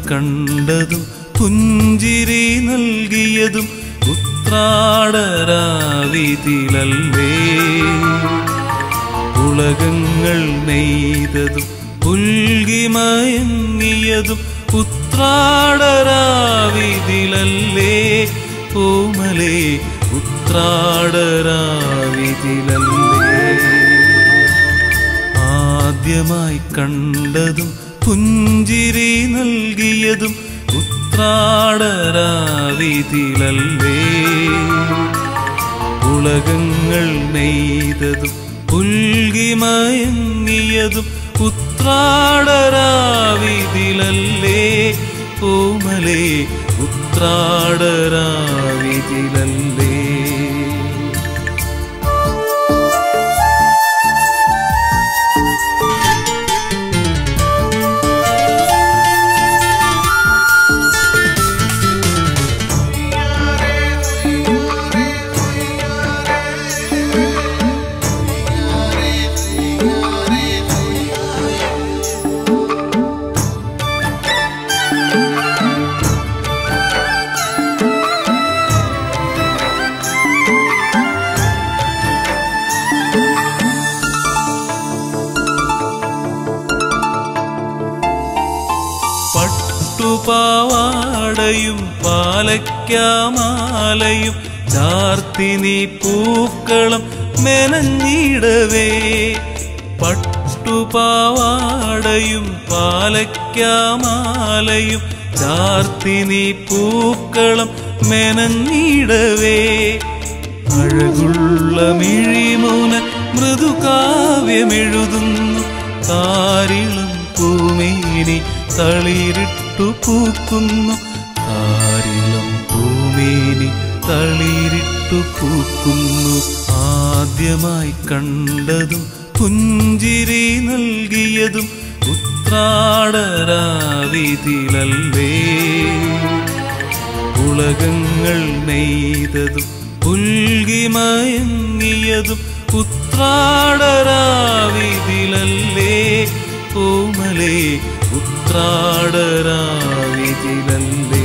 കണ്ടതും പുഞ്ചിരി നൽകിയതും ഉത്രാടരാവിതിലല്ലേ ഉലകങ്ങൾ നെയ്തതും പുൽകിമയങ്ങിയതും ഉത്രാടരാവിതിലല്ലേ ഓമലേ ഉത്രാടരാവിതിലല്ലേ ആദ്യമായി കണ്ടതും പുഞ്ചിരി നൽകിയതും ഉത്രാടരാവിതിലല്ലേ ഉലകങ്ങൾ നെയ്തതും പുൽകിമയങ്ങിയതും ഉത്രാടരാവിതിലല്ലേ ഓമലേ ഉത്രാടരാവിതിലല്ലേ പട്ടുപാവാടയും പാലയ്ക്കാമാലയും ചാർത്തി നീ പൂക്കളം മെനഞ്ഞിടവേ പട്ടുപാവാടയും പാലയ്ക്കാമാലയും ചാർത്തി നീ പൂക്കളം മെനഞ്ഞിടവേ അഴകുള്ള മിഴിമൂന മൃദുകാവ്യമെഴുതുന്നു താരിളം പൂമേനി തളിരിട്ടു പൂക്കുന്നു താരിളം പൂമേനി തളിരിട്ടു പൂക്കുന്നു ആദ്യമായി കണ്ടതും പുഞ്ചിരി നൽകിയതും ഉത്രാടരാവിതിലല്ലേ ഉലകങ്ങൾ നെയ്തതും പുൽകിമയങ്ങിയതും ഉത്രാടരാവിതിലല്ലേ ഓമലേ ഉത്രാടരാവിതിലല്ലേ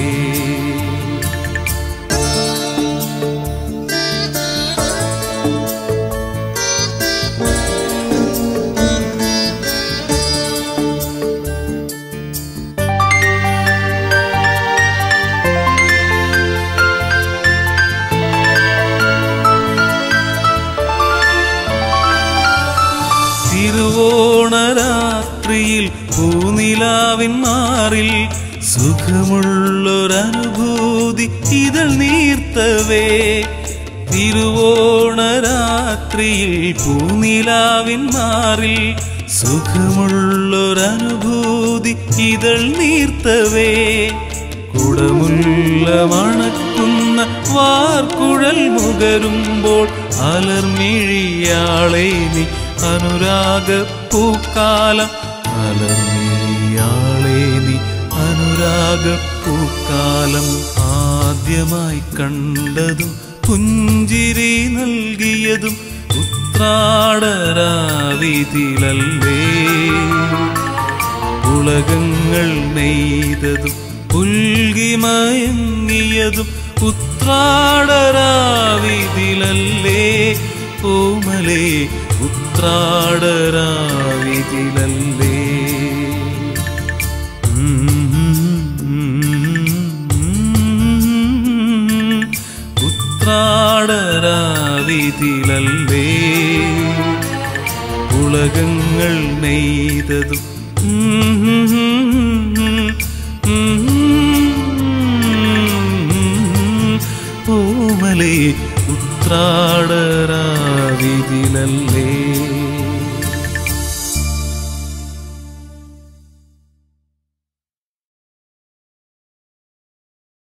തിരുവോണരാത്രിയിൽ പൂനിലാവിൻ മാറിൽ സുഖമുള്ളൊരനുഭൂതി ഇതൾ നീർത്തവേ തിരുവോണരാത്രിയിൽ പൂനിലാവിൻ മാറിൽ സുഖമുള്ളൊരനുഭൂതി ഇതൾ നീർത്തവേ കുടമുല്ല മണക്കുന്ന വാർക്കുഴൽ മുകരുമ്പോൾ അലർമിഴിയാളെ നീ അനുരാഗ പൂക്കാലം അലർമിഴിയാളെ നീ അനുരാഗ പൂക്കാലം ആദ്യമായി കണ്ടതും പുഞ്ചിരി നൽകിയതും ഉത്രാടരാവിതിലല്ലേ ഉലകങ്ങൾ നെയ്തതും പുൽകിമയങ്ങിയതും ഉത്രാടരാവിതിലല്ലേ ഓമലേ ഉത്രാടരാവിതിലല്ലേ ഉത്രാടരാവിതിലല്ലേ ഉലകങ്ങൾ നെയ്തതും ഓമലേ ഉത്രാടരാവിതിലല്ലേ